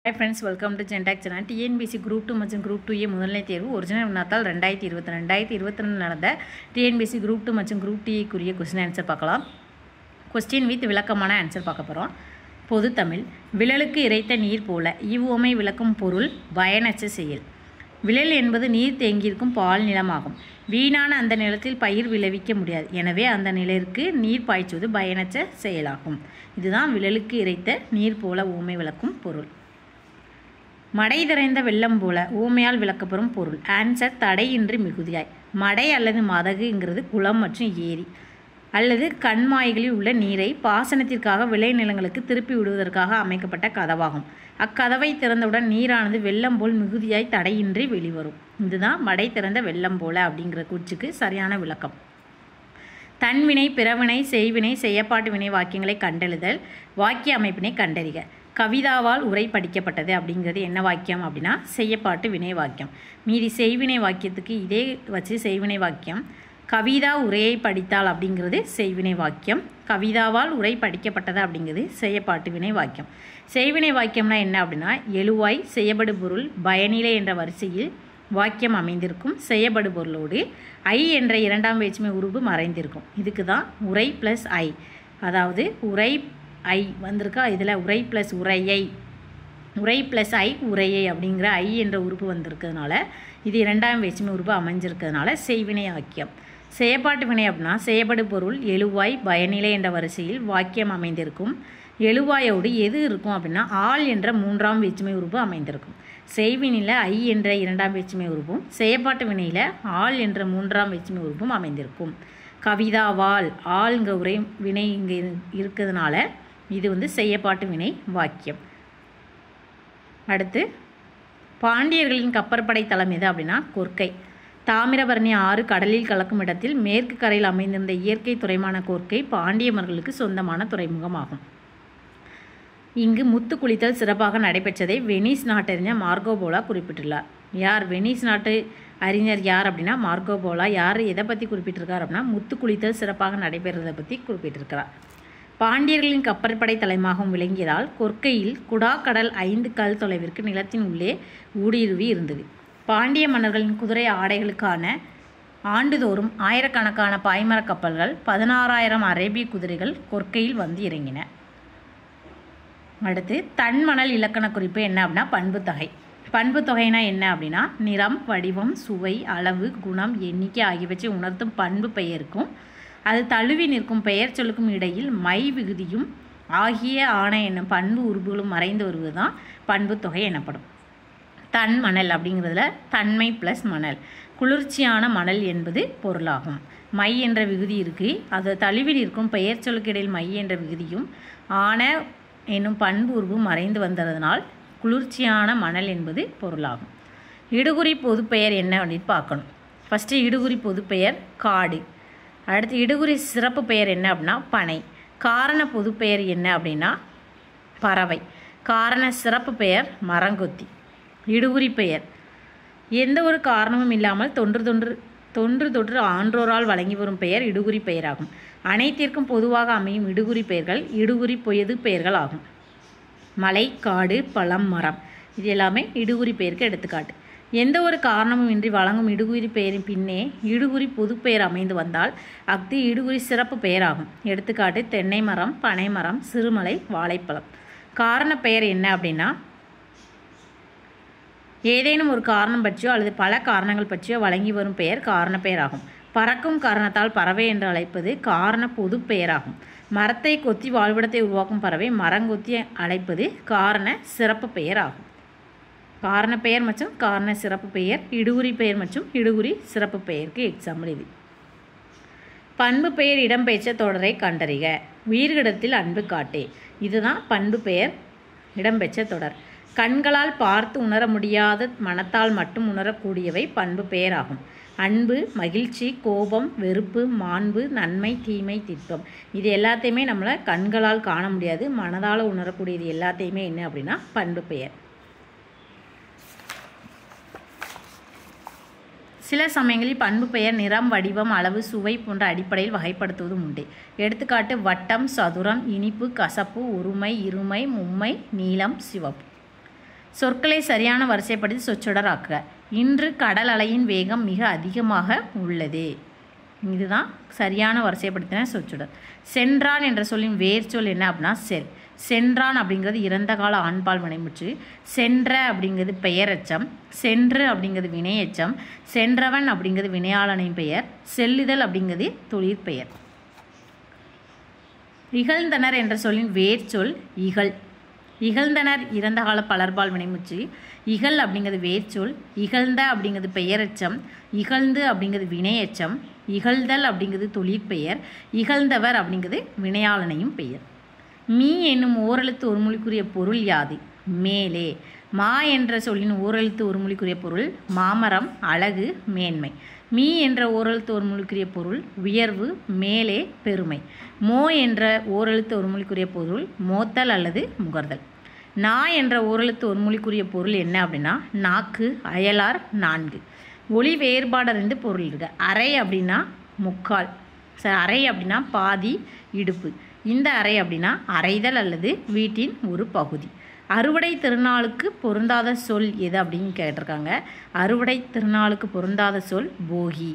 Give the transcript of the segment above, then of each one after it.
hi friends welcome to ஜென்டாக் channel TNPSC group two மற்றும் group two A முதல்நிலை தேர்வு ஒரிஜினல் வினாத்தால் ரெண்டாயிரத்தி இருபத்தி ரெண்டாயிரத்தி இருபத்தி ரெண்டு நடந்த டிஎன்பிசி குரூப் டூ மற்றும் குரூப் டிக்குரிய கொஸ்டின் ஆன்சர் பார்க்கலாம் கொஸ்டின் வித் விளக்கமான ஆன்சர் பார்க்க போகிறோம் பொது தமிழ் விழலுக்கு இறைத்த நீர் போல இவ்வுவமை விளக்கும் பொருள் பயனற்ற செயல் விழல் என்பது நீர் தேங்கியிருக்கும் பால் நிலமாகும் வீணான அந்த நிலத்தில் பயிர் விளைவிக்க முடியாது எனவே அந்த நிலத்திற்கு நீர் பாய்ச்சுவது பயனற்ற செயலாகும் இதுதான் விழலுக்கு இறைத்த நீர் போல ஊமை விளக்கும் பொருள் மடை திரைந்த வெள்ளம் போல ஊமையால் விளக்கப்பெறும் பொருள் ஆன்சர் தடையின்றி மிகுதியாய் மடை அல்லது மதகுங்கிறது குளம் மற்றும் ஏரி அல்லது கண்மாய்களில் உள்ள நீரை பாசனத்திற்காக விளைநிலங்களுக்கு திருப்பி விடுவதற்காக அமைக்கப்பட்ட கதவாகும் அக்கதவை திறந்தவுடன் நீரானது வெள்ளம் போல் மிகுதியாய் தடையின்றி வெளிவரும் இதுதான் மடை திறந்த வெள்ளம் போல அப்படிங்கிற கூற்றுக்கு சரியான விளக்கம் தன்வினை பிறவினை செய்வினை செய்யப்பாட்டு வினை வாக்கியங்களை கண்டெழுதல் வாக்கிய அமைப்பினை கண்டறிக கவிதாவால் உரை படிக்கப்பட்டது அப்படிங்கிறது என்ன வாக்கியம் அப்படின்னா செய்யப்பாட்டு வினை வாக்கியம் மீதி செய்வினை வாக்கியத்துக்கு இதே வச்சு செய்வினை வாக்கியம் கவிதா உரையை படித்தால் அப்படிங்கிறது செய்வினை வாக்கியம் கவிதாவால் உரை படிக்கப்பட்டது அப்படிங்கிறது செய்யப்பாட்டு வினை வாக்கியம் செய்வினை வாக்கியம்னா என்ன அப்படின்னா எழுவாய் செய்யப்படு பொருள் பயனிலை என்ற வரிசையில் வாக்கியம் அமைந்திருக்கும் செய்யப்படு பொருளோடு ஐ என்ற இரண்டாம் வேற்றுமை உருவு மறைந்திருக்கும் இதுக்கு தான் உரை ப்ளஸ் ஐ அதாவது உரை ஐ வந்திருக்கா இதில் உரை ப்ளஸ் உரையை உரை ப்ளஸ் ஐ உரையை அப்படிங்கிற ஐ என்ற உறுப்பு வந்திருக்கிறதுனால இது இரண்டாம் வேற்றுமை உறுப்பு அமைஞ்சிருக்கிறதுனால செய்வினை வாக்கியம் செயற்பாட்டு வினை அப்படின்னா செய்யப்படு பொருள் எழுவாய் பயனிலை என்ற வரிசையில் வாக்கியம் அமைந்திருக்கும் எழுவாயோடு எது இருக்கும் அப்படின்னா ஆள் என்ற மூன்றாம் வேற்றுமை உறுப்பு அமைந்திருக்கும் செய்வினில் ஐ என்ற இரண்டாம் வேற்றுமை உறுப்பும் செயற்பாட்டு வினையில் ஆள் என்ற மூன்றாம் வேற்றுமை உறுப்பும் அமைந்திருக்கும் கவிதாவால் ஆள்ங்கிற உரை வினை இங்கே இருக்கிறதுனால இது வந்து செய்யப்பாட்டு வினை வாக்கியம் அடுத்து பாண்டியர்களின் கப்பற்படை தளம் எது அப்படின்னா கொர்க்கை தாமிரபரணி ஆறு கடலில் கலக்கும் இடத்தில் மேற்கு கரையில் அமைந்திருந்த இயற்கை துறைமான கோர்க்கை பாண்டியமர்களுக்கு சொந்தமான துறைமுகமாகும் இங்கு முத்து குளித்தல் சிறப்பாக நடைபெற்றதை வெனிஸ் நாட்டறிஞர் மார்கோபோலா குறிப்பிட்டுள்ளார் யார் வெனிஸ் நாட்டு அறிஞர் யார் அப்படின்னா மார்கோபோலா யார் எதை பற்றி குறிப்பிட்டிருக்கார் அப்படின்னா முத்து குளித்தல் சிறப்பாக நடைபெறுவதை பற்றி குறிப்பிட்டிருக்கிறார் பாண்டியர்களின் கப்பற்படை தலைமாகவும் விளங்கியதால் கொர்க்கையில் குடாக்கடல் ஐந்து கல் தொலைவிற்கு நிலத்தின் உள்ளே ஊடுருவி இருந்தது பாண்டிய மன்னர்களின் குதிரை ஆடைகளுக்கான ஆண்டுதோறும் ஆயிரக்கணக்கான பாய்மர கப்பல்கள் பதினாறாயிரம் அரேபிய குதிரைகள் கொர்க்கையில் வந்து இறங்கின அடுத்து தன்மணல் இலக்கண குறிப்பு என்ன அப்படின்னா பண்பு தொகை பண்பு தொகைனா என்ன அப்படின்னா நிறம் வடிவம் சுவை அளவு குணம் எண்ணிக்கை ஆகியவற்றை உணர்த்தும் பண்பு பெயருக்கும் அது தழுவி நிற்கும் பெயர் சொல்லுக்கும் இடையில் மை விகுதியும் ஆகிய ஆணை என்னும் பண்பு உறுப்புகளும் மறைந்து வருவது தான் பண்பு தொகை எனப்படும் தன் மணல் அப்படிங்கிறதுல தன்மை ப்ளஸ் மணல் குளிர்ச்சியான மணல் என்பது பொருளாகும் மை என்ற விகுதி இருக்குது அது தழுவி நிற்கும் பெயர் சொல்லுக்கு இடையில் மை என்ற விகுதியும் ஆன என்னும் பண்பு உருவு மறைந்து வந்ததனால் குளிர்ச்சியான மணல் என்பது பொருளாகும் இடுகுறி பொதுப்பெயர் என்ன அப்படின்னு பார்க்கணும் ஃபஸ்ட்டு இடுகுறி பொதுப்பெயர் காடு அடுத்து இடுகுறி சிறப்பு பெயர் என்ன அப்படின்னா பனை காரண பொதுப்பெயர் என்ன அப்படின்னா பறவை காரண சிறப்பு பெயர் மரங்கொத்தி இடுகுறி பெயர் எந்த ஒரு காரணமும் இல்லாமல் தொன்று தொன்று தொன்று தொன்று ஆன்றோரால் வழங்கி வரும் பெயர் இடுகுறி பெயராகும் அனைத்திற்கும் பொதுவாக அமையும் இடுகுறி பெயர்கள் இடுகுறி பொயது பெயர்கள் ஆகும் மலை காடு பழம் மரம் இது எல்லாமே இடுகுறி பெயருக்கு எடுத்துக்காட்டு எந்த ஒரு காரணமும் இன்றி வழங்கும் இடுகுறி பெயரின் பின்னே இடுகுறி பொதுப்பெயர் அமைந்து வந்தால் அஃது இடுகுறி சிறப்பு பெயராகும் எடுத்துக்காட்டு தென்னை மரம் பனை மரம் சிறுமலை வாழைப்பழம் காரண பெயர் என்ன அப்படின்னா ஏதேனும் ஒரு காரணம் பற்றியோ அல்லது பல காரணங்கள் பற்றியோ வழங்கி வரும் பெயர் காரண பெயராகும் பறக்கும் காரணத்தால் பறவை என்று அழைப்பது காரண பொது பெயராகும் மரத்தை கொத்தி வாழ்விடத்தை உருவாக்கும் பறவை மரங்கொத்தி அழைப்பது காரண சிறப்பு பெயர் ஆகும் காரண பெயர் மற்றும் காரண சிறப்பு பெயர் இடுகுறி பெயர் மற்றும் இடுகுறி சிறப்பு பெயருக்கு எக்ஸாம்பிள் இது பண்பு பெயர் இடம்பெயர்ச்ச தொடரை கண்டறிக உயிர்கிடத்தில் அன்பு காட்டே இதுதான் பண்பு பெயர் இடம்பெற்ற தொடர் கண்களால் பார்த்து உணர முடியாத மனத்தால் மட்டும் உணரக்கூடியவை பண்பு பெயர் ஆகும் அன்பு மகிழ்ச்சி கோபம் வெறுப்பு மாண்பு நன்மை தீமை திட்பம் இது எல்லாத்தையுமே நம்மளை கண்களால் காண முடியாது மனதால் உணரக்கூடியது எல்லாத்தையுமே என்ன அப்படின்னா பண்பு பெயர் சில சமயங்களில் பண்பு பெயர் நிறம் வடிவம் அளவு சுவை போன்ற அடிப்படையில் வகைப்படுத்துவதும் உண்டு எடுத்துக்காட்டு வட்டம் சதுரம் இனிப்பு கசப்பு ஒருமை இருமை மும்மை நீளம் சிவப்பு சொற்களை சரியான வரிசைப்படுத்தி சொற்றொடராக்குக இன்று கடல் அலையின் வேகம் மிக அதிகமாக உள்ளது இதுதான் சரியான வரிசைப்படுத்தின சொற்றொடர் சென்றான் என்ற சொல்லின் வேர் சொல் என்ன அப்படின்னா செல் சென்றான் அப்படிங்கிறது இறந்த கால ஆண்பால் வினைமுற்று சென்ற அப்படிங்கிறது பெயரெச்சம் சென்று அப்படிங்கிறது வினையெச்சம் சென்றவன் அப்படிங்கிறது வினையாளனின் பெயர் செல்லுதல் அப்படிங்கிறது தொழிற்பெயர் இகழ்ந்தனர் என்ற சொல்லின் வேர் சொல் இகழ் இகழ்ந்தனர் இறந்த கால பலர்பால் வினைமுச்சு இகழ் அப்படிங்கிறது வேர்ச்சொல் இகழ்ந்த அப்படிங்கிறது பெயரெச்சம் இகழ்ந்து அப்படிங்கிறது வினையெச்சம் இகழ்தல் அப்படிங்கிறது தொழிற்பெயர் இகழ்ந்தவர் அப்படிங்கிறது வினையாளனையும் பெயர் மீ என்னும் ஓரெழுத்து ஒரு மொழிக்குரிய பொருள் யாது மேலே மா என்ற சொல்லின் ஓரெழுத்து ஒரு மொழிக்குரிய பொருள் மாமரம் அழகு மேன்மை மீ என்ற ஓரெழுத்து ஒரு மொழிக்குரிய பொருள் உயர்வு மேலே பெருமை மோ என்ற ஓரெழுத்து ஒரு மொழிக்குரிய பொருள் மோத்தல் அல்லது முகர்தல் நா என்ற ஓரெழுத்து ஒரு மொழிக்குரிய பொருள் என்ன அப்படின்னா நாக்கு அயலார் நான்கு ஒளி வேறுபாடறிந்து பொருள் இருக்கு அரை அப்படின்னா முக்கால் ச அரை அப்படின்னா பாதி இடுப்பு இந்த அறை அப்படின்னா அறைதல் அல்லது வீட்டின் ஒரு பகுதி அறுவடை திருநாளுக்கு பொருந்தாத சொல் எது அப்படின்னு கேட்டிருக்காங்க அறுவடை திருநாளுக்கு பொருந்தாத சொல் போகி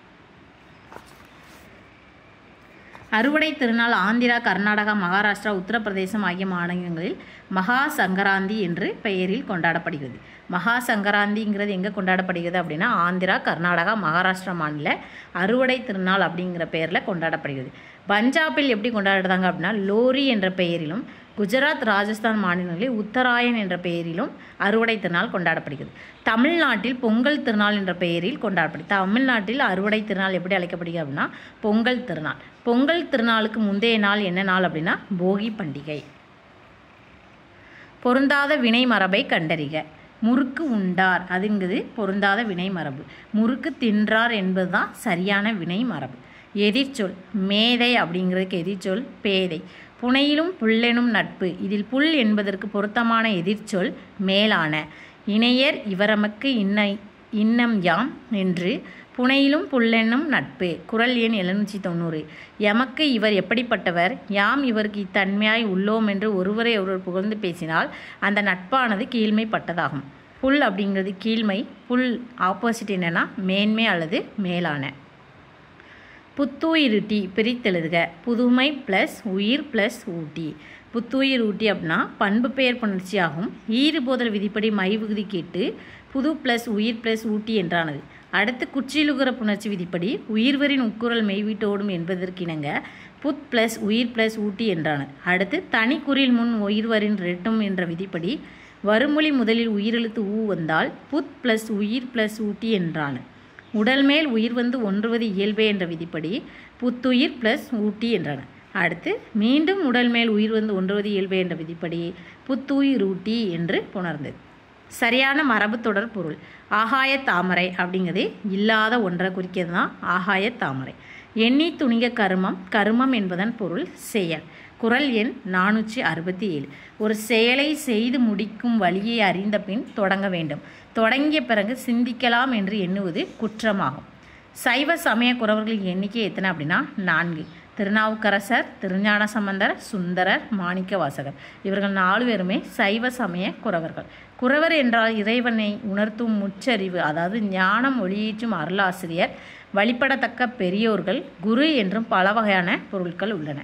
அறுவடை திருநாள் ஆந்திரா கர்நாடகா மகாராஷ்டிரா உத்தரப்பிரதேசம் ஆகிய மாநிலங்களில் மகா சங்கராந்தி என்று பெயரில் கொண்டாடப்படுகிறது மகா சங்கராந்திங்கிறது எங்கே கொண்டாடப்படுகிறது அப்படின்னா ஆந்திரா கர்நாடகா மகாராஷ்டிரா மாநில அறுவடை திருநாள் அப்படிங்கிற பெயரில் கொண்டாடப்படுகிறது பஞ்சாபில் எப்படி கொண்டாடுறாங்க அப்படின்னா லோரி என்ற பெயரிலும் குஜராத் ராஜஸ்தான் மாநிலங்களில் உத்தராயன் என்ற பெயரிலும் அறுவடை திருநாள் கொண்டாடப்படுகிறது தமிழ்நாட்டில் பொங்கல் திருநாள் என்ற பெயரில் கொண்டாடப்படுது தமிழ்நாட்டில் அறுவடை திருநாள் எப்படி அழைக்கப்படுகிறது அப்படின்னா பொங்கல் திருநாள் பொங்கல் திருநாளுக்கு முந்தைய நாள் என்ன நாள் அப்படின்னா போகி பண்டிகை பொருந்தாத வினை மரபை கண்டறிக முறுக்கு உண்டார் அதுங்கிறது பொருந்தாத வினை மரபு முறுக்கு தின்றார் என்பது தான் சரியான வினை மரபு எதிர்ச்சொல் மேதை அப்படிங்கிறதுக்கு எதிர்ச்சொல் பேதை புனையிலும் புல்லெனும் நட்பு இதில் புல் என்பதற்கு பொருத்தமான எதிர்ச்சொல் மேலான இணையர் இவரமக்கு இன்ன இன்னம் யாம் என்று புனையிலும் புல்லென்னும் நட்பு குரல் எண் எழுநூற்றி தொண்ணூறு எமக்கு இவர் எப்படிப்பட்டவர் யாம் இவருக்கு இத்தன்மையாய் உள்ளோம் என்று ஒருவரை ஒருவர் புகழ்ந்து பேசினால் அந்த நட்பானது கீழ்மைப்பட்டதாகும் புல் அப்படிங்கிறது கீழ்மை புல் ஆப்போசிட் என்னென்னா மேன்மை அல்லது மேலான புத்துயிரிட்டி பிரித்தெழுதுக புதுமை ப்ளஸ் உயிர் ப்ளஸ் ஊட்டி புத்துயிர் ஊட்டி அப்படின்னா பண்பு பெயர் புணர்ச்சியாகும் ஈறுபோதல் விதிப்படி மை விகுதி கேட்டு புது ப்ளஸ் உயிர் ப்ளஸ் ஊட்டி என்றானது அடுத்து குற்றிலுகர புணர்ச்சி விதிப்படி உயிர்வரின் உட்குரல் மெய்விட்டோடும் என்பதற்கிணங்க புத் ப்ளஸ் உயிர் ப்ளஸ் ஊட்டி என்றானது அடுத்து தனிக்குறில் முன் உயிர்வரின் ரெட்டும் என்ற விதிப்படி வருமொழி முதலில் உயிரெழுத்து ஊ வந்தால் புத் ப்ளஸ் உயிர் ப்ளஸ் ஊட்டி என்றானது உடல் மேல் உயிர் வந்து ஒன்றுவது இயல்பே என்ற விதிப்படி புத்துயிர் ப்ளஸ் ஊட்டி என்றன அடுத்து மீண்டும் உடல் மேல் உயிர் வந்து ஒன்றுவது இயல்பே என்ற விதிப்படி புத்துயிர் ஊட்டி என்று புணர்ந்தது சரியான மரபு தொடர் பொருள் ஆகாய தாமரை அப்படிங்கிறது இல்லாத ஒன்றை குறிக்கிறது தான் ஆகாய தாமரை எண்ணி துணிக கருமம் கருமம் என்பதன் பொருள் செயல் குரல் எண் நானூற்றி அறுபத்தி ஏழு ஒரு செயலை செய்து முடிக்கும் வழியை அறிந்த பின் தொடங்க வேண்டும் தொடங்கிய பிறகு சிந்திக்கலாம் என்று எண்ணுவது குற்றமாகும் சைவ சமய குறவர்களின் எண்ணிக்கை எத்தனை அப்படின்னா நான்கு திருநாவுக்கரசர் திருஞான சம்பந்தர் சுந்தரர் மாணிக்க வாசகர் இவர்கள் நாலு பேருமே சைவ சமய குறவர்கள் குறவர் என்றால் இறைவனை உணர்த்தும் முச்சரிவு அதாவது ஞானம் ஒளியேற்றும் அருளாசிரியர் வழிபடத்தக்க பெரியோர்கள் குரு என்றும் பல வகையான பொருட்கள் உள்ளன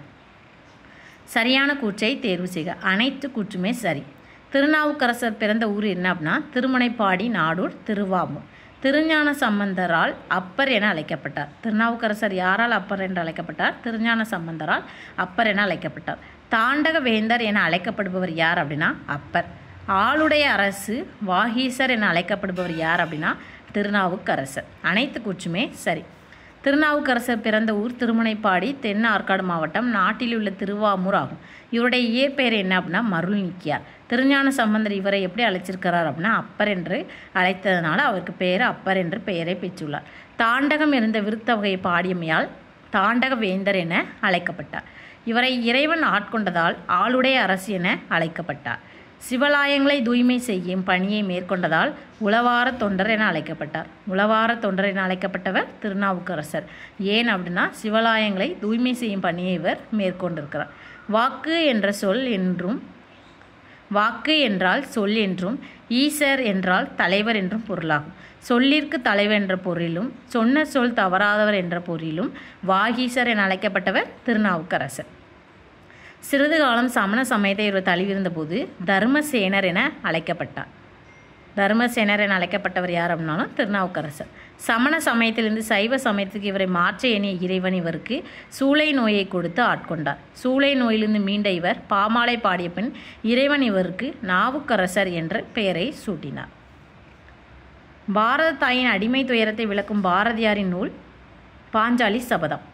சரியான கூற்றை தேர்வு செய்க அனைத்து கூற்றுமே சரி திருநாவுக்கரசர் பிறந்த ஊர் என்ன அப்படின்னா திருமுனைப்பாடி நாடூர் திருவாமூர் திருஞான சம்பந்தரால் அப்பர் என அழைக்கப்பட்டார் திருநாவுக்கரசர் யாரால் அப்பர் என்று அழைக்கப்பட்டார் திருஞான சம்பந்தரால் அப்பர் என அழைக்கப்பட்டார் தாண்டக வேந்தர் என அழைக்கப்படுபவர் யார் அப்படின்னா அப்பர் ஆளுடைய அரசு வாகீசர் என அழைக்கப்படுபவர் யார் அப்படின்னா திருநாவுக்கரசர் அனைத்து கூற்றுமே சரி திருநாவுக்கரசர் பிறந்த ஊர் திருமுனைப்பாடி தென் ஆற்காடு மாவட்டம் நாட்டில் உள்ள திருவாமூர் ஆகும் இவருடைய இயற்பெயர் என்ன அப்படின்னா மருள் நிக்கியார் திருஞான சம்பந்தர் இவரை எப்படி அழைச்சிருக்கிறார் அப்படின்னா அப்பர் என்று அழைத்ததுனால அவருக்கு பெயர் அப்பர் என்று பெயரை பெற்றுள்ளார் தாண்டகம் இருந்த விருத்த வகையை பாடியமையால் தாண்டக வேந்தர் என அழைக்கப்பட்டார் இவரை இறைவன் ஆட்கொண்டதால் ஆளுடைய அரசு என அழைக்கப்பட்டார் சிவலாயங்களை தூய்மை செய்யும் பணியை மேற்கொண்டதால் உளவார தொண்டர் என அழைக்கப்பட்டார் உளவார தொண்டர் என அழைக்கப்பட்டவர் திருநாவுக்கரசர் ஏன் அப்படின்னா சிவலாயங்களை தூய்மை செய்யும் பணியை இவர் மேற்கொண்டிருக்கிறார் வாக்கு என்ற சொல் என்றும் வாக்கு என்றால் சொல் என்றும் ஈசர் என்றால் தலைவர் என்றும் பொருளாகும் சொல்லிற்கு தலைவர் என்ற பொருளிலும் சொன்ன சொல் தவறாதவர் என்ற பொருளிலும் வாகீசர் என அழைக்கப்பட்டவர் திருநாவுக்கரசர் சிறிது காலம் சமண சமயத்தை இவர் தழுவிருந்தபோது தர்மசேனர் என அழைக்கப்பட்டார் தர்மசேனர் என அழைக்கப்பட்டவர் யார் அப்படின்னாலும் திருநாவுக்கரசர் சமண சமயத்திலிருந்து சைவ சமயத்துக்கு இவரை மாற்ற எண்ணிய இறைவன் இவருக்கு சூளை நோயை கொடுத்து ஆட்கொண்டார் சூளை நோயிலிருந்து மீண்ட இவர் பாமாலை பாடிய பின் இறைவன் இவருக்கு நாவுக்கரசர் என்ற பெயரை சூட்டினார் பாரத தாயின் அடிமை துயரத்தை விளக்கும் பாரதியாரின் நூல் பாஞ்சாலி சபதம்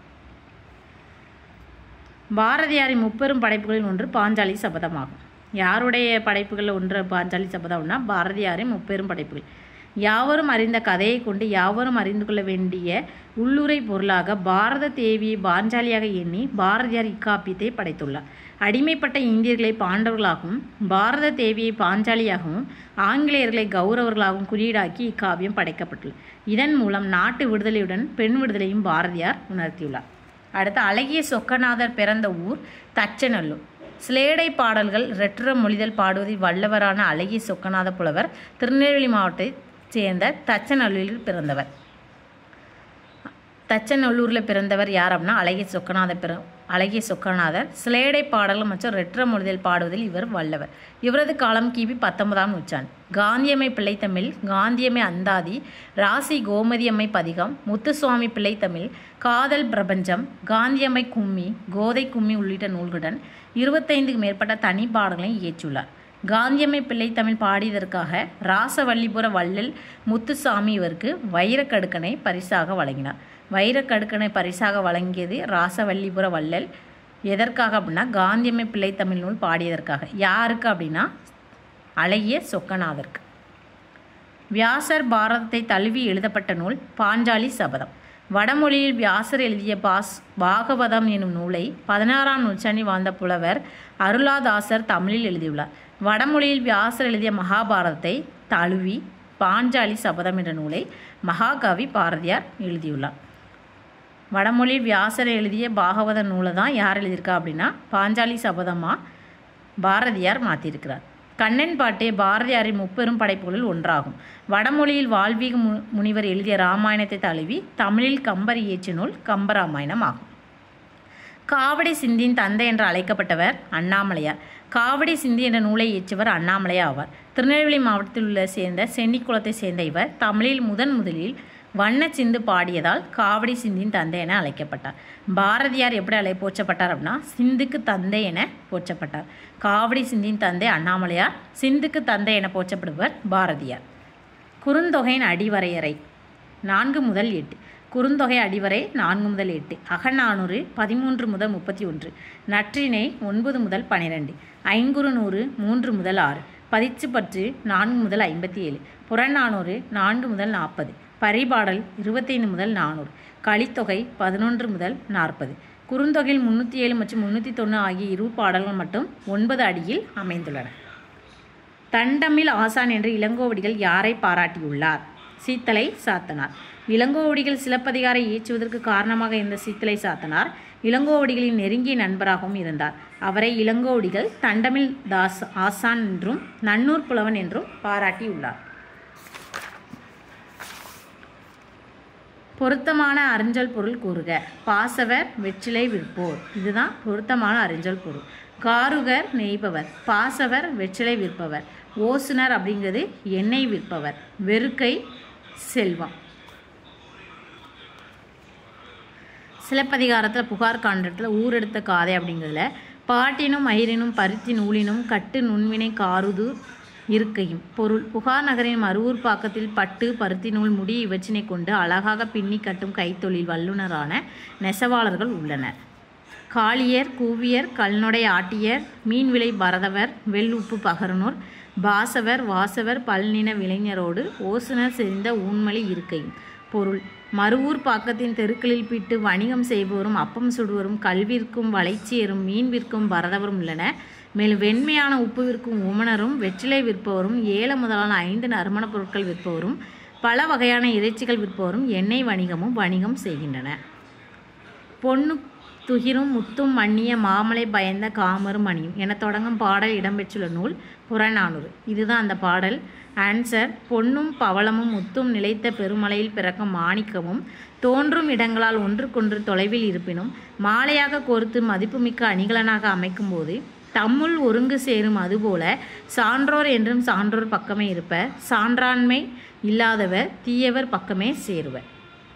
பாரதியாரின் முப்பெரும் படைப்புகளில் ஒன்று பாஞ்சாலி சபதமாகும் யாருடைய படைப்புகளில் ஒன்று பாஞ்சாலி சபதம்னா பாரதியாரின் முப்பெரும் படைப்புகள் யாவரும் அறிந்த கதையை கொண்டு யாவரும் அறிந்து கொள்ள வேண்டிய உள்ளுரை பொருளாக பாரத தேவியை பாஞ்சாலியாக எண்ணி பாரதியார் இக்காப்பியத்தை படைத்துள்ளார் அடிமைப்பட்ட இந்தியர்களை பாண்டவர்களாகவும் பாரத தேவியை பாஞ்சாலியாகவும் ஆங்கிலேயர்களை கௌரவர்களாகவும் குறியீடாக்கி இக்காவியம் படைக்கப்பட்டுள்ளது இதன் மூலம் நாட்டு விடுதலையுடன் பெண் விடுதலையும் பாரதியார் உணர்த்தியுள்ளார் அடுத்து அழகிய சொக்கநாதர் பிறந்த ஊர் தச்சநல்லூர் சிலேடை பாடல்கள் ரெட்ர மொழிதல் பாடுவதில் வல்லவரான அழகிய சொக்கநாத புலவர் திருநெல்வேலி மாவட்டத்தைச் சேர்ந்த தச்சநல்லூரில் பிறந்தவர் தச்சநல்லூரில் பிறந்தவர் யார் அப்படின்னா அழகிய சொக்கநாத பிற அழகிய சொக்கநாதர் சிலேடை பாடல்கள் மற்றும் ரெட்ர மொழிதல் பாடுவதில் இவர் வல்லவர் இவரது காலம் கிபி பத்தொன்பதாம் நூற்றாண்டு காந்தியம்மை பிள்ளைத்தமிழ் காந்தியம்மை அந்தாதி ராசி கோமதியம்மை பதிகம் முத்துசுவாமி பிள்ளைத்தமிழ் காதல் பிரபஞ்சம் காந்தியம்மை கும்மி கோதை கும்மி உள்ளிட்ட நூல்களுடன் இருபத்தைந்துக்கு மேற்பட்ட தனி பாடல்களை இயற்றியுள்ளார் காந்தியம்மை பிள்ளைத்தமிழ் பாடியதற்காக ராசவல்லிபுர வள்ளல் முத்துசாமி இவருக்கு வைரக்கடுக்கனை பரிசாக வழங்கினார் வைரக்கடுக்கனை பரிசாக வழங்கியது ராசவல்லிபுர வள்ளல் எதற்காக அப்படின்னா காந்தியம்மை பிள்ளைத்தமிழ் நூல் பாடியதற்காக யாருக்கு அப்படின்னா அழகிய சொக்கநாதருக்கு வியாசர் பாரதத்தை தழுவி எழுதப்பட்ட நூல் பாஞ்சாலி சபதம் வடமொழியில் வியாசர் எழுதிய பாஸ் பாகவதம் எனும் நூலை பதினாறாம் நூற்றாண்டில் வாழ்ந்த புலவர் அருளாதாசர் தமிழில் எழுதியுள்ளார் வடமொழியில் வியாசர் எழுதிய மகாபாரதத்தை தழுவி பாஞ்சாலி சபதம் என்ற நூலை மகாகவி பாரதியார் எழுதியுள்ளார் வடமொழியில் வியாசர் எழுதிய பாகவத நூலை தான் யார் எழுதியிருக்கா அப்படின்னா பாஞ்சாலி சபதமாக பாரதியார் மாற்றியிருக்கிறார் கண்ணன் பாட்டே பாரதியாரின் முப்பெரும் படைப்புகளில் ஒன்றாகும் வடமொழியில் வால்மீகி மு முனிவர் எழுதிய ராமாயணத்தை தழுவி தமிழில் கம்பர் இயற்றிய நூல் கம்பராமாயணம் ஆகும் காவடி சிந்தின் தந்தை என்று அழைக்கப்பட்டவர் அண்ணாமலையார் காவடி சிந்தி என்ற நூலை இயற்றியவர் அண்ணாமலையார் ஆவார் திருநெல்வேலி மாவட்டத்தில் உள்ள சேர்ந்த சென்னிக்குளத்தை சேர்ந்த இவர் தமிழில் முதன் முதலில் வண்ணச்சிந்து பாடியதால் காவடி சிந்தின் தந்தை என அழைக்கப்பட்டார் பாரதியார் எப்படி அழை போற்றப்பட்டார் அப்படின்னா சிந்துக்கு தந்தை என போற்றப்பட்டார் காவடி சிந்தின் தந்தை அண்ணாமலையார் சிந்துக்கு தந்தை என போற்றப்படுவர் பாரதியார் குறுந்தொகையின் அடிவரையறை நான்கு முதல் எட்டு குறுந்தொகை அடிவரை நான்கு முதல் எட்டு அகநானூறு பதிமூன்று முதல் முப்பத்தி ஒன்று நற்றிணை ஒன்பது முதல் பனிரெண்டு ஐங்குறு நூறு மூன்று முதல் ஆறு பதிச்சுப்பற்று நான்கு முதல் ஐம்பத்தி ஏழு புறநானூறு நான்கு முதல் நாற்பது பரிபாடல் இருபத்தைந்து முதல் நானூறு கலித்தொகை பதினொன்று முதல் நாற்பது குறுந்தொகையில் முன்னூற்றி ஏழு மற்றும் முன்னூற்றி தொண்ணூறு ஆகிய இரு பாடல்கள் மட்டும் ஒன்பது அடியில் அமைந்துள்ளன தண்டமிழ் ஆசான் என்று இளங்கோவடிகள் யாரை பாராட்டியுள்ளார் சீத்தலை சாத்தனார் இளங்கோவடிகள் சிலப்பதிகாரை இயற்றுவதற்கு காரணமாக இருந்த சீத்தலை சாத்தனார் இளங்கோவடிகளின் நெருங்கிய நண்பராகவும் இருந்தார் அவரை இளங்கோவடிகள் தண்டமிழ் தாஸ் ஆசான் என்றும் நன்னூர் புலவன் என்றும் பாராட்டியுள்ளார் பொருத்தமான அறிஞ்சல் பொருள் கூறுக பாசவர் வெற்றிலை விற்போர் இதுதான் பொருத்தமான அறிஞ்சல் பொருள் காருகர் நெய்பவர் பாசவர் வெற்றிலை விற்பவர் ஓசுனர் அப்படிங்கிறது எண்ணெய் விற்பவர் வெறுக்கை செல்வம் சிலப்பதிகாரத்தில் புகார் காண்டத்தில் ஊரெடுத்த காதை அப்படிங்கிறதுல பாட்டினும் மயிரினும் பருத்தி நூலினும் கட்டு நுண்வினை காருது இருக்கையும் பொருள் புகார் நகரின் மருவூர் பாக்கத்தில் பட்டு பருத்தி நூல் முடி இவற்றினை கொண்டு அழகாக பின்னி கட்டும் கைத்தொழில் வல்லுநரான நெசவாளர்கள் உள்ளனர் காளியர் கூவியர் கல்நொடை ஆட்டியர் மீன் விலை பரதவர் வெள்ளுப்பு பகரனூர் பாசவர் வாசவர் பல்நின விளைஞரோடு ஓசுனர் செறிந்த ஊன்மொழி இருக்கையும் பொருள் மறுவூர் பாக்கத்தின் தெருக்களில் பிட்டு வணிகம் செய்பவரும் அப்பம் சுடுவரும் கல்விற்கும் வளைச்சியரும் மீன் விற்கும் பரதவரும் உள்ளனர் மேலும் வெண்மையான உப்பு விற்கும் உமணரும் வெற்றிலை விற்பவரும் ஏல முதலான ஐந்து நறுமணப் பொருட்கள் விற்பவரும் பல வகையான இறைச்சிகள் விற்பவரும் எண்ணெய் வணிகமும் வணிகம் செய்கின்றனர் பொண்ணு துகிரும் முத்தும் மன்னிய மாமலை பயந்த காமரும் மணியும் என தொடங்கும் பாடல் இடம்பெற்றுள்ள நூல் புறநானூறு இதுதான் அந்த பாடல் ஆன்சர் பொன்னும் பவளமும் முத்தும் நிலைத்த பெருமலையில் பிறக்கும் மாணிக்கமும் தோன்றும் இடங்களால் ஒன்றுக்கொன்று தொலைவில் இருப்பினும் மாலையாக கோர்த்து மதிப்புமிக்க அணிகலனாக அமைக்கும்போது தம்முள் ஒருங்கு சேரும் அதுபோல சான்றோர் என்றும் சான்றோர் பக்கமே இருப்பர் சான்றாண்மை இல்லாதவர் தீயவர் பக்கமே சேருவர்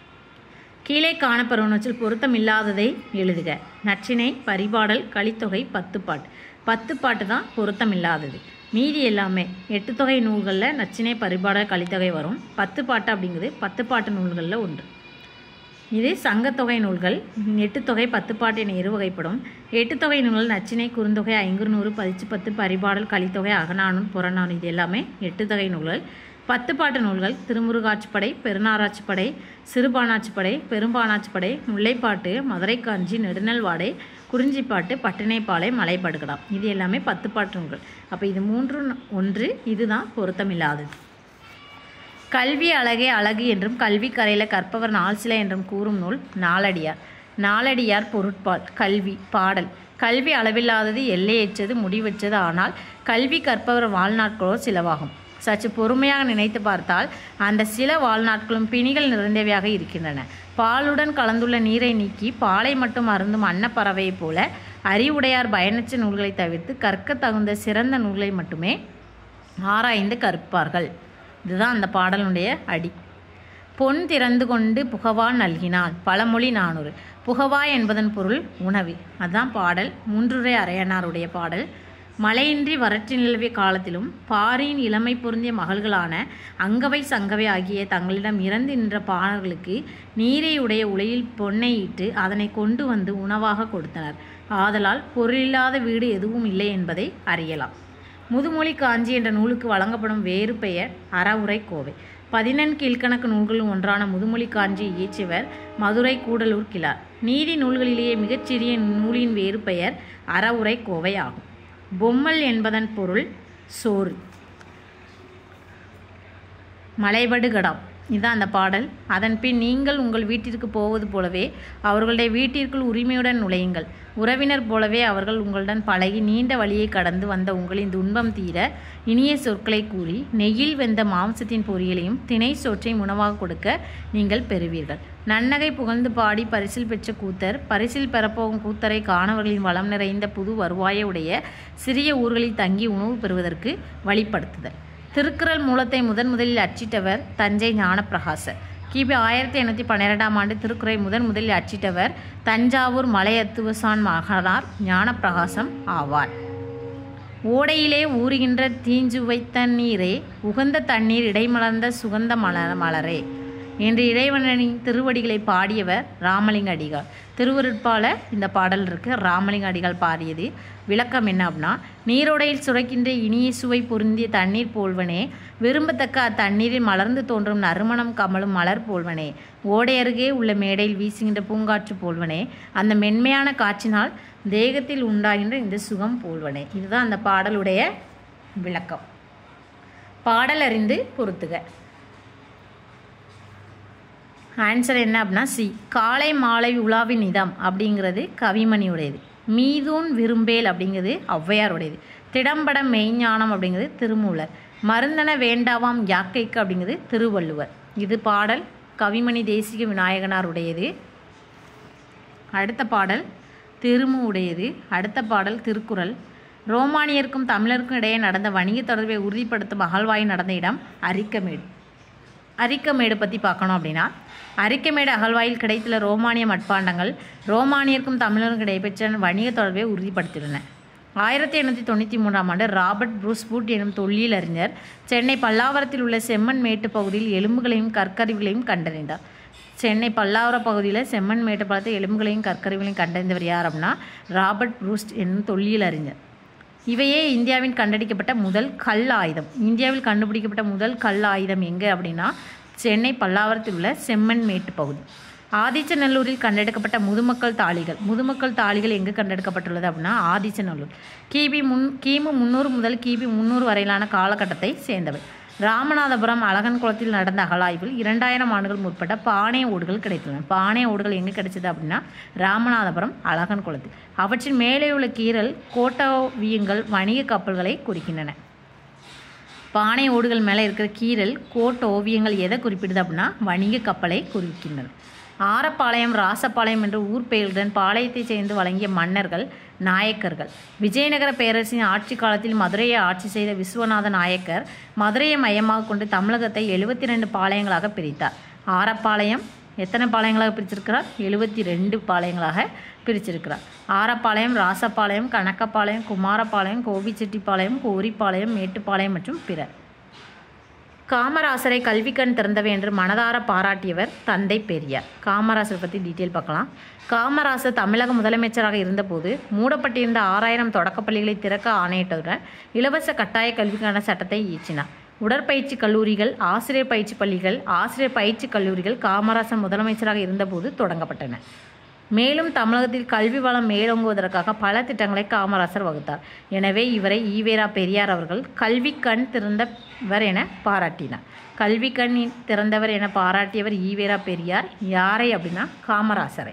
கீழே காணப்படுவனவற்றில் பொருத்தம் இல்லாததை எழுதுக நற்றினை பரிபாடல் கலித்தொகை பத்து பாட்டு பத்து பாட்டு தான் பொருத்தம் இல்லாதது மீதி எல்லாமே எட்டு தொகை நூல்களில் நச்சினை பரிபாடல் கலித்தொகை வரும் பத்து பாட்டு அப்படிங்கிறது பத்து பாட்டு நூல்களில் ஒன்று இது சங்கத்தொகை நூல்கள் எட்டு தொகை பத்து பாட்டு என இரு வகைப்படும் எட்டு தொகை நூல்கள் நச்சினை குறுந்தொகை ஐங்குறு நூறு பதிச்சு பத்து பரிபாடல் கலித்தொகை அகநானூன் புறநானூன் இது எல்லாமே எட்டு தொகை நூல்கள் பத்து பாட்டு நூல்கள் திருமுருகாட்சிப்படை பெருநாராட்சிப்படை சிறுபானாட்சிப்படை பெரும்பானாட்சிப்படை முல்லைப்பாட்டு மதுரைக்காஞ்சி நெடுநல்வாடை குறிஞ்சிப்பாட்டு பட்டினைப்பாலை மலைப்படுகலாம் இது எல்லாமே பத்து பாட்டு நூல்கள் அப்போ இது மூன்று ஒன்று இதுதான் பொருத்தமில்லாதது கல்வி அழகே அழகு என்றும் கல்வி கரையில் கற்பவர் நாள் சில என்றும் கூறும் நூல் நாலடியார் நாலடியார் பொருட்பால் கல்வி பாடல் கல்வி அளவில்லாதது எல்லையற்றது முடிவற்றது ஆனால் கல்வி கற்பவர் வாழ்நாட்களோ சிலவாகும் சற்று பொறுமையாக நினைத்து பார்த்தால் அந்த சில வாழ்நாட்களும் பிணிகள் நிறைந்தவையாக இருக்கின்றன பாலுடன் கலந்துள்ள நீரை நீக்கி பாலை மட்டும் அருந்தும் அன்னப்பறவையைப் போல அறிவுடையார் பயனற்ற நூல்களை தவிர்த்து கற்க தகுந்த சிறந்த நூல்களை மட்டுமே ஆராய்ந்து கற்பார்கள் இதுதான் அந்த பாடலுடைய அடி பொன் திறந்து கொண்டு புகவா நல்கினாள் பழமொழி நானூறு புகவா என்பதன் பொருள் உணவு அதுதான் பாடல் மூன்றுரை அரையனாருடைய பாடல் மழையின்றி வறட்சி நிலவிய காலத்திலும் பாரின் இளமை பொருந்திய மகள்களான அங்கவை சங்கவை ஆகிய தங்களிடம் இறந்து நின்ற பாணர்களுக்கு நீரை உடைய உலையில் பொன்னை இட்டு அதனை கொண்டு வந்து உணவாக கொடுத்தனர் ஆதலால் பொருளில்லாத வீடு எதுவும் இல்லை என்பதை அறியலாம் முதுமொழி காஞ்சி என்ற நூலுக்கு வழங்கப்படும் வேறு பெயர் அறவுரை கோவை பதினெண் கீழ்கணக்கு நூல்களும் ஒன்றான முதுமொழி காஞ்சி இயற்றியவர் மதுரை கூடலூர் கிளார் நீதி நூல்களிலேயே மிகச்சிறிய நூலின் வேறு பெயர் அறவுரை கோவை ஆகும் பொம்மல் என்பதன் பொருள் சோறு மலைபடுகடாம் இதுதான் அந்த பாடல் அதன் பின் நீங்கள் உங்கள் வீட்டிற்கு போவது போலவே அவர்களுடைய வீட்டிற்குள் உரிமையுடன் நுழையுங்கள் உறவினர் போலவே அவர்கள் உங்களுடன் பழகி நீண்ட வழியை கடந்து வந்த உங்களின் துன்பம் தீர இனிய சொற்களை கூறி நெய்யில் வெந்த மாംசத்தின் பொரியலையும் திணை சோற்றையும் உணவாக கொடுக்க நீங்கள் பெறுவீர்கள் நன்னகை புகழ்ந்து பாடி பரிசில் பெற்ற கூத்தர் பரிசில் பெறப்போகும் கூத்தரை காணவர்களின் வளம் நிறைந்த புது வருவாயை உடைய சிறிய ஊர்களில் தங்கி உணவு பெறுவதற்கு வழிப்படுத்துதல் திருக்குறள் மூலத்தை முதன் முதலில் அச்சிட்டவர் தஞ்சை ஞானப்பிரகாசர் கிபி ஆயிரத்தி எண்ணூற்றி பன்னிரெண்டாம் ஆண்டு திருக்குறை முதன் முதலில் அச்சிட்டவர் தஞ்சாவூர் மலையத்துவசான் மகனார் ஞானப்பிரகாசம் ஆவார் ஓடையிலே ஊறுகின்ற தீஞ்சுவை தண்ணீரே உகந்த தண்ணீர் இடைமலர்ந்த சுகந்த மலர் மலரே என்று இறைவனின் திருவடிகளை பாடியவர் ராமலிங்க அடிகள் திருவருட்பால இந்த பாடல் இருக்கு ராமலிங்க அடிகள் பாடியது விளக்கம் என்ன அப்படின்னா நீரோடையில் சுரக்கின்ற இனிய சுவை பொருந்திய தண்ணீர் போல்வனே விரும்பத்தக்க அத்தண்ணீரில் மலர்ந்து தோன்றும் நறுமணம் கமலும் மலர் போல்வனே ஓடை அருகே உள்ள மேடையில் வீசுகின்ற பூங்காற்று போல்வனே அந்த மென்மையான காற்றினால் தேகத்தில் உண்டாகின்ற இந்த சுகம் போல்வனே இதுதான் அந்த பாடலுடைய விளக்கம் பாடல் அறிந்து பொறுத்துக ஆன்சர் என்ன அப்படின்னா சி காலை மாலை உலாவின் இதம் அப்படிங்கிறது கவிமணியுடையது மீதூன் விரும்பேல் அப்படிங்கிறது ஔவையாருடையது திடம்பட மெய்ஞானம் அப்படிங்கிறது திருமூலர் மருந்தன வேண்டாவாம் யாக்கைக்கு அப்படிங்கிறது திருவள்ளுவர் இது பாடல் கவிமணி தேசிக விநாயகனாருடையது அடுத்த பாடல் திருமு உடையது அடுத்த பாடல் திருக்குறள் ரோமானியருக்கும் தமிழருக்கும் இடையே நடந்த வணிக தொடர்பை உறுதிப்படுத்தும் அகழ்வாய் நடந்த இடம் அரிக்கமேடு அரிக்கமேடு பற்றி பார்க்கணும் அப்படின்னா அரிக்கமேடு அகழ்வாயில் கிடைத்துள்ள ரோமானிய மட்பாண்டங்கள் ரோமானியருக்கும் தமிழருக்கும் இடைபெற்ற வணிக தொடர்பை உறுதிப்படுத்தியுள்ளன ஆயிரத்தி எண்ணூற்றி தொண்ணூற்றி மூன்றாம் ஆண்டு ராபர்ட் ப்ரூஸ்பூட் எனும் தொல்லியல் அறிஞர் சென்னை பல்லாவரத்தில் உள்ள செம்மண் மேட்டு பகுதியில் எலும்புகளையும் கற்கருவிகளையும் கண்டறிந்தார் சென்னை பல்லாவர பகுதியில் செம்மண் மேட்டுப்பாளத்தில் எலும்புகளையும் கற்கருவிகளையும் கண்டறிந்தவர் யார் அப்படின்னா ராபர்ட் ப்ரூஸ்ட் என்னும் தொல்லியல் அறிஞர் இவையே இந்தியாவின் கண்டடிக்கப்பட்ட முதல் கல் ஆயுதம் இந்தியாவில் கண்டுபிடிக்கப்பட்ட முதல் கல் ஆயுதம் எங்கே அப்படின்னா சென்னை பல்லாவரத்தில் உள்ள செம்மண் மேட்டு பகுதி ஆதிச்சநல்லூரில் கண்டெடுக்கப்பட்ட முதுமக்கள் தாளிகள் முதுமக்கள் தாளிகள் எங்கு கண்டெடுக்கப்பட்டுள்ளது அப்படின்னா ஆதிச்சநல்லூர் கிபி முன் கிமு முந்நூறு முதல் கிபி முந்நூறு வரையிலான காலகட்டத்தை சேர்ந்தவை ராமநாதபுரம் அழகன் குளத்தில் நடந்த அகழாய்வில் இரண்டாயிரம் ஆண்டுகள் முற்பட்ட பானை ஓடுகள் கிடைத்துள்ளன பானை ஓடுகள் எங்கே கிடைச்சது அப்படின்னா ராமநாதபுரம் அழகன் குளத்தில் அவற்றின் மேலே உள்ள கீறல் கோட்டோவியங்கள் வணிக கப்பல்களை குறிக்கின்றன பானை ஓடுகள் மேலே இருக்கிற கீறல் கோட் ஓவியங்கள் எதை குறிப்பிடுது அப்படின்னா வணிக கப்பலை குறிக்கின்றன ஆரப்பாளையம் ராசபாளையம் என்ற ஊர் பெயர்களுடன் பாளையத்தைச் சேர்ந்து வழங்கிய மன்னர்கள் நாயக்கர்கள் விஜயநகர பேரரசின் ஆட்சி காலத்தில் மதுரையை ஆட்சி செய்த விஸ்வநாத நாயக்கர் மதுரையை மையமாக கொண்டு தமிழகத்தை எழுபத்தி ரெண்டு பாளையங்களாக பிரித்தார் ஆரப்பாளையம் எத்தனை பாளையங்களாக பிரிச்சிருக்கிறார் எழுபத்தி ரெண்டு பாளையங்களாக பிரிச்சிருக்கிறார் ஆரப்பாளையம் ராசபாளையம் கணக்கப்பாளையம் குமாரபாளையம் கோபிச்செட்டிப்பாளையம் கோரிப்பாளையம் மேட்டுப்பாளையம் மற்றும் பிற காமராசரை கல்விக்கண் திறந்தவை என்று மனதார பாராட்டியவர் தந்தை பெரியார் காமராசர் பற்றி டீட்டெயில் பார்க்கலாம் காமராசர் தமிழக முதலமைச்சராக இருந்தபோது மூடப்பட்டிருந்த ஆறாயிரம் தொடக்கப்பள்ளிகளை திறக்க ஆணையிட்டதுடன் இலவச கட்டாய கல்விக்கான சட்டத்தை இயற்றினார் உடற்பயிற்சி கல்லூரிகள் ஆசிரியர் பயிற்சி பள்ளிகள் ஆசிரியர் பயிற்சி கல்லூரிகள் காமராசர் முதலமைச்சராக இருந்தபோது தொடங்கப்பட்டன மேலும் தமிழகத்தில் கல்வி வளம் மேலோங்குவதற்காக பல திட்டங்களை காமராசர் வகுத்தார் எனவே இவரை ஈவேரா பெரியார் அவர்கள் கல்வி கண் திறந்தவர் என பாராட்டினார் கல்வி கண் திறந்தவர் என பாராட்டியவர் ஈவேரா பெரியார் யாரை அப்படின்னா காமராசரை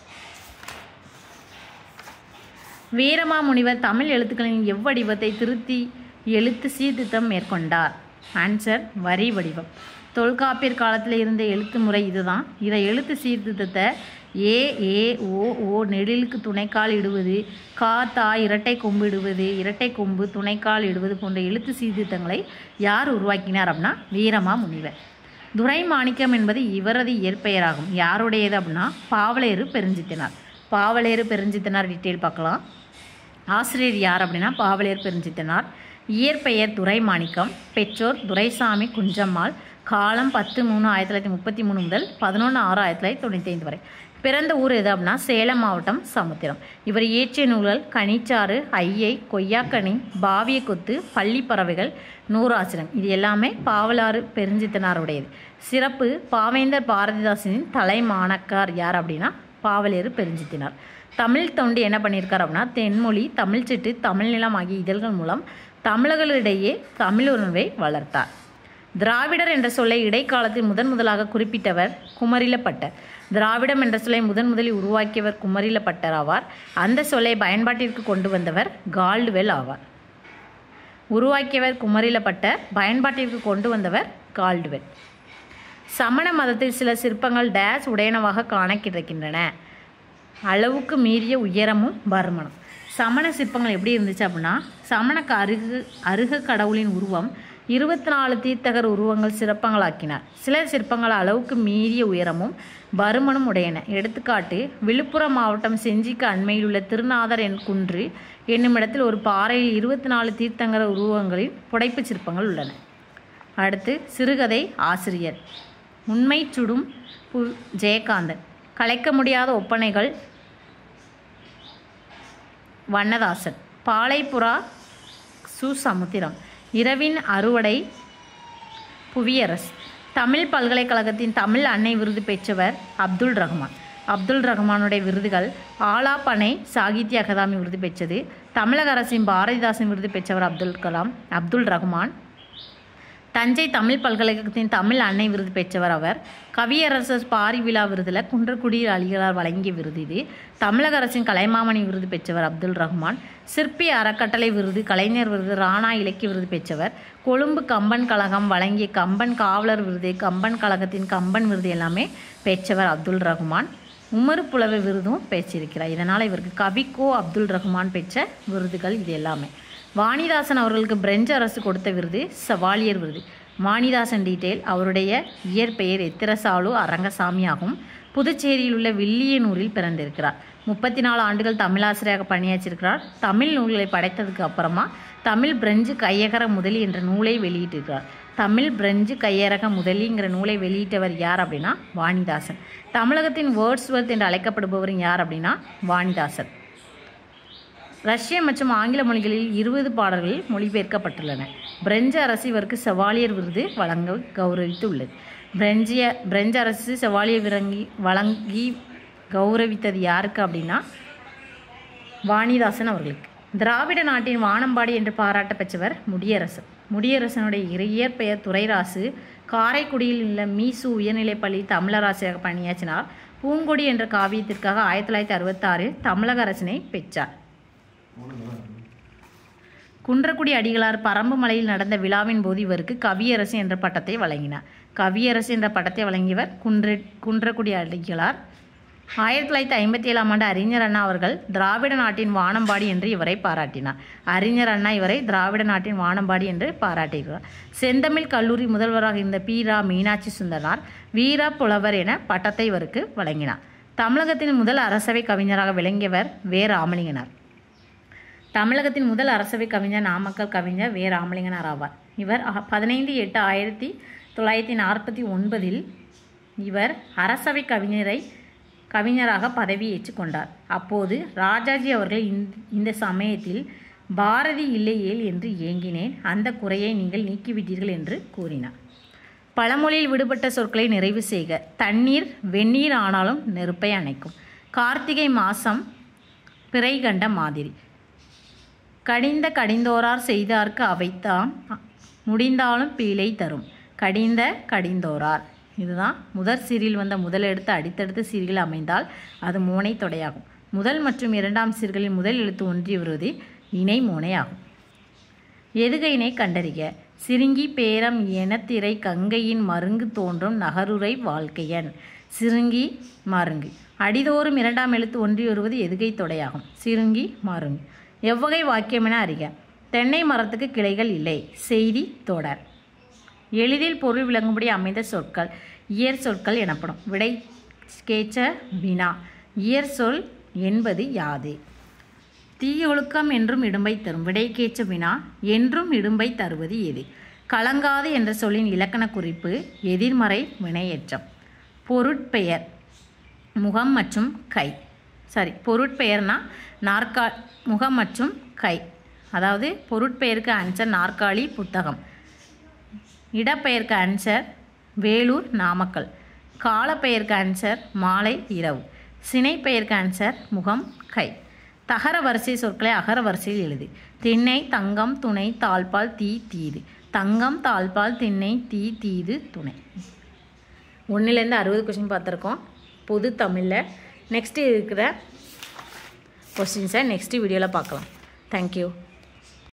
வீரமாமுனிவர் தமிழ் எழுத்துக்களின் எவ்வடிவத்தை திருத்தி எழுத்து சீர்திருத்தம் மேற்கொண்டார் ஆன்சர் வரி வடிவம் தொல்காப்பியர் காலத்தில் இருந்த எழுத்து முறை இதுதான் இதை எழுத்து சீர்திருத்தத்தை ஏ ஏ ஓ ஓ நெடிலுக்கு துணைக்கால் இடுவது கா தா இரட்டை கொம்பு இடுவது இரட்டை கொம்பு துணைக்கால் இடுவது போன்ற எழுத்து சீர்திருத்தங்களை யார் உருவாக்கினார் அப்படின்னா வீரமா முனிவர் துரை மாணிக்கம் என்பது இவரது இயற்பெயராகும் யாருடையது அப்படின்னா பாவலேறு பெருஞ்சித்தினார் பாவலேறு பெருஞ்சித்தினார் டீட்டெயில் பார்க்கலாம் ஆசிரியர் யார் அப்படின்னா பாவலேர் பெருஞ்சித்தினார் இயற்பெயர் துரை மாணிக்கம் பெற்றோர் துரைசாமி குஞ்சம்மாள் காலம் பத்து மூணு ஆயிரத்தி தொள்ளாயிரத்தி முப்பத்தி மூணு முதல் பதினொன்று ஆறு ஆயிரத்தி தொள்ளாயிரத்தி தொண்ணூற்றி ஐந்து வரை பிறந்த ஊர் எது அப்படின்னா சேலம் மாவட்டம் சமுத்திரம் இவர் இயற்றிய நூல்கள் கனிச்சாறு ஐயை கொய்யாக்கனி பாவிய கொத்து பள்ளி பறவைகள் நூறாசிரம் இது எல்லாமே பாவலாறு பெருஞ்சித்தனாருடையது சிறப்பு பாவேந்தர் பாரதிதாசனின் தலைமாணக்கார் யார் அப்படின்னா பாவலேறு பெருஞ்சித்தினார் தமிழ் தொண்டு என்ன பண்ணியிருக்கார் அப்படின்னா தென்மொழி தமிழ் சிட்டு தமிழ் நிலம் ஆகிய இதழ்கள் மூலம் தமிழர்களிடையே தமிழ் உணர்வை வளர்த்தார் திராவிடர் என்ற சொல்லை இடைக்காலத்தில் முதன் முதலாக குறிப்பிட்டவர் குமரிலப்பட்டர் திராவிடம் என்ற சொல்லை முதன் முதலில் உருவாக்கியவர் குமரிலப்பட்டர் ஆவார் அந்த சொல்லை பயன்பாட்டிற்கு கொண்டு வந்தவர் கால்டுவெல் ஆவார் உருவாக்கியவர் குமரிலப்பட்டர் பயன்பாட்டிற்கு கொண்டு வந்தவர் கால்டுவெல் சமண மதத்தில் சில சிற்பங்கள் டேஸ் உடையனவாக காண கிடைக்கின்றன அளவுக்கு மீறிய உயரமும் பருமனும் சமண சிற்பங்கள் எப்படி இருந்துச்சு அப்படின்னா சமணக்கு அருகு அருக கடவுளின் உருவம் இருபத்தி நாலு தீர்த்தகர் உருவங்கள் சிற்பங்களாக்கினார் சில சிற்பங்கள் அளவுக்கு மீறிய உயரமும் பருமனும் உடையன எடுத்துக்காட்டு விழுப்புரம் மாவட்டம் செஞ்சிக்கு அண்மையில் உள்ள திருநாதர் என் குன்று என்னும் இடத்தில் ஒரு பாறையில் இருபத்தி நாலு தீர்த்தங்கர உருவங்களின் புடைப்புச் சிற்பங்கள் உள்ளன அடுத்து சிறுகதை ஆசிரியர் உண்மை சுடும் பு ஜெயகாந்தன் கலைக்க முடியாத ஒப்பனைகள் வண்ணதாசன் பாலைப்புறா சு சமுத்திரம் இரவின் அறுவடை புவியரசு தமிழ் பல்கலைக்கழகத்தின் தமிழ் அன்னை விருது பெற்றவர் அப்துல் ரஹ்மான் அப்துல் ரஹ்மானுடைய விருதுகள் ஆலாப்பனை சாகித்ய அகாதமி விருது பெற்றது தமிழக அரசின் பாரதிதாசன் விருது பெற்றவர் அப்துல் கலாம் அப்துல் ரஹ்மான் தஞ்சை தமிழ் பல்கலைக்கழகத்தின் தமிழ் அன்னை விருது பெற்றவர் அவர் கவியரசர் பாரி விழா விருதில் குன்றக்குடி அலிகளார் வழங்கிய விருது இது தமிழக அரசின் கலைமாமணி விருது பெற்றவர் அப்துல் ரஹ்மான் சிற்பி அறக்கட்டளை விருது கலைஞர் விருது ராணா இலக்கிய விருது பெற்றவர் கொழும்பு கம்பன் கழகம் வழங்கிய கம்பன் காவலர் விருது கம்பன் கழகத்தின் கம்பன் விருது எல்லாமே பெற்றவர் அப்துல் ரஹ்மான் உமரு புலவர் விருதும் பெற்றிருக்கிறார் இதனால் இவருக்கு கவிக்கோ அப்துல் ரஹ்மான் பெற்ற விருதுகள் இது எல்லாமே வாணிதாசன் அவர்களுக்கு பிரெஞ்சு அரசு கொடுத்த விருது சவாலியர் விருது வாணிதாசன் டீட்டெயில் அவருடைய இயற்பெயர் எத்திரசாலு அரங்கசாமி ஆகும் புதுச்சேரியில் உள்ள வில்லியனூரில் பிறந்திருக்கிறார் முப்பத்தி நாலு ஆண்டுகள் தமிழாசிரியராக பணியாற்றியிருக்கிறார் தமிழ் நூல்களை படைத்ததுக்கு அப்புறமா தமிழ் பிரெஞ்சு கையகர முதலி என்ற நூலை வெளியிட்டிருக்கிறார் தமிழ் பிரெஞ்சு கையரக முதலிங்கிற நூலை வெளியிட்டவர் யார் அப்படின்னா வாணிதாசன் தமிழகத்தின் வேர்ட்ஸ்வர்த் என்று அழைக்கப்படுபவர் யார் அப்படின்னா வாணிதாசன் ரஷ்ய மற்றும் ஆங்கில மொழிகளில் இருபது பாடல்கள் மொழிபெயர்க்கப்பட்டுள்ளன பிரெஞ்சு அரசு இவருக்கு செவாலியர் விருது வழங்க கௌரவித்துள்ளது பிரெஞ்சிய பிரெஞ்சு அரசு செவாலிய விரங்கி வழங்கி கௌரவித்தது யாருக்கு அப்படின்னா வாணிதாசன் அவர்களுக்கு திராவிட நாட்டின் வானம்பாடி என்று பாராட்ட பெற்றவர் முடியரசன் முடியரசனுடைய இயற்பெயர் துரைராசு காரைக்குடியில் உள்ள மீசு உயர்நிலைப் பள்ளி தமிழராசியாக பணியாற்றினார் பூங்கொடி என்ற காவியத்திற்காக ஆயிரத்தி தொள்ளாயிரத்தி அறுபத்தாறு தமிழக அரசினை பெற்றார் குன்றக்குடி அடிகளார் பரம்பு மலையில் நடந்த விழாவின் போது இவருக்கு கவியரசு என்ற பட்டத்தை வழங்கினார் கவியரசு என்ற பட்டத்தை வழங்கியவர் குன்ற குன்றக்குடி அடிகளார் ஆயிரத்தி தொள்ளாயிரத்தி ஐம்பத்தி ஏழாம் ஆண்டு அறிஞர் அண்ணா அவர்கள் திராவிட நாட்டின் வானம்பாடி என்று இவரை பாராட்டினார் அறிஞர் அண்ணா இவரை திராவிட நாட்டின் வானம்பாடி என்று பாராட்டினார் செந்தமிழ் கல்லூரி முதல்வராக இருந்த பி ரா மீனாட்சி சுந்தரனார் வீர புலவர் என பட்டத்தை இவருக்கு வழங்கினார் தமிழகத்தின் முதல் அரசவை கவிஞராக விளங்கியவர் வே ராமலிங்கனார் தமிழகத்தின் முதல் அரசவை கவிஞர் நாமக்கல் கவிஞர் வே ராமலிங்கனார் ஆவார் இவர் பதினைந்து எட்டு ஆயிரத்தி தொள்ளாயிரத்தி நாற்பத்தி ஒன்பதில் இவர் அரசவை கவிஞரை கவிஞராக பதவியேற்றுக் கொண்டார் அப்போது ராஜாஜி அவர்கள் இந்த- இந்த சமயத்தில் பாரதி இல்லையேல் என்று ஏங்கினேன் அந்த குறையை நீங்கள் நீக்கிவிட்டீர்கள் என்று கூறினார் பழமொழியில் விடுபட்ட சொற்களை நிறைவு செய்க தண்ணீர் வெந்நீர் ஆனாலும் நெருப்பை அணைக்கும் கார்த்திகை மாசம் பிறை கண்ட மாதிரி கடிந்த கடிந்தோரார் செய்தார்க்கு அவைத்தாம் முடிந்தாலும் பீலை தரும் கடிந்த கடிந்தோரார் இதுதான் முதற் சீரில் வந்த முதல் எழுத்து அடுத்தடுத்த சீரில் அமைந்தால் அது மோனை தொடையாகும் முதல் மற்றும் இரண்டாம் சீர்களில் முதல் எழுத்து ஒன்றி வருவது இணை மோனையாகும் எதுகையினை கண்டறிக சிறுங்கி பேரம் எனத்திரை கங்கையின் மருங்கு தோன்றும் நகருரை வாழ்க்கையன் சிறுங்கி மருங்கு அடிதோறும் இரண்டாம் எழுத்து ஒன்றி வருவது எதுகை தொடையாகும் சிறுங்கி மருங்கு எவ்வகை வாக்கியம் என அறிக தென்னை மரத்துக்கு கிளைகள் இல்லை செய்தி தொடர் எளிதில் பொருள் விளங்கும்படி அமைந்த சொற்கள் இயற் சொற்கள் எனப்படும் விடை கேச்ச வினா இயற் சொல் என்பது யாது தீயொழுக்கம் என்றும் இடும்பை தரும் விடைக்கேற்ற வினா என்றும் இடும்பை தருவது எது கலங்காது என்ற சொல்லின் இலக்கண குறிப்பு எதிர்மறை வினையேற்றம் பொருட்பெயர் முகம் மற்றும் கை சாரி பொருட்பெயர்னா நாற்கா முகம் மற்றும் கை அதாவது பொருட்பெயருக்கு ஆன்சர் நாற்காலி புத்தகம் இடப்பெயருக்கு ஆன்சர் வேலூர் நாமக்கல் காலப்பெயருக்கு ஆன்சர் மாலை இரவு சினைப்பெயருக்கு ஆன்சர் முகம் கை தகர வரிசை சொற்களை அகர வரிசையில் எழுது திண்ணை தங்கம் துணை தாழ்பால் தீ தீது தங்கம் தாழ்பால் திண்ணை தீ தீது துணை ஒன்றுலேருந்து அறுபது கொஷின் பார்த்துருக்கோம் பொது தமிழில் நெக்ஸ்ட்டு இருக்கிற கொஸ்டின்ஸை நெக்ஸ்ட் வீடியோவில் பார்க்கலாம் தேங்க்யூ